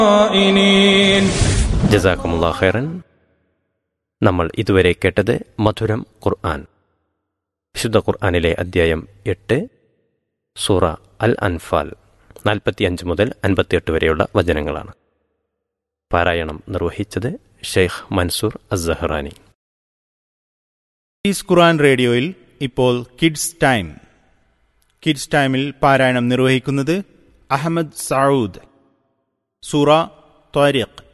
الخائنين ജസാക്കുമുല്ലാ ഖൈറൻ നമ്മൾ ഇതുവരെ കേട്ടത് മധുരം ഖുർആൻ വിശുദ്ധ ഖുർആനിലെ അദ്ധ്യായം എട്ട് സൂറ അൽ അൻഫാൽ നാൽപ്പത്തിയഞ്ച് മുതൽ അൻപത്തിയെട്ട് വരെയുള്ള വചനങ്ങളാണ് പാരായണം നിർവഹിച്ചത് ഷെയ്ഖ് മൻസൂർ അസ്സഹറാനി ഈസ് ഖുർആൻ റേഡിയോയിൽ ഇപ്പോൾ കിഡ്സ് ടൈം കിഡ്സ് ടൈമിൽ പാരായണം നിർവഹിക്കുന്നത് അഹമ്മദ് സൗദ് സൂറ ത്വാരിഖ്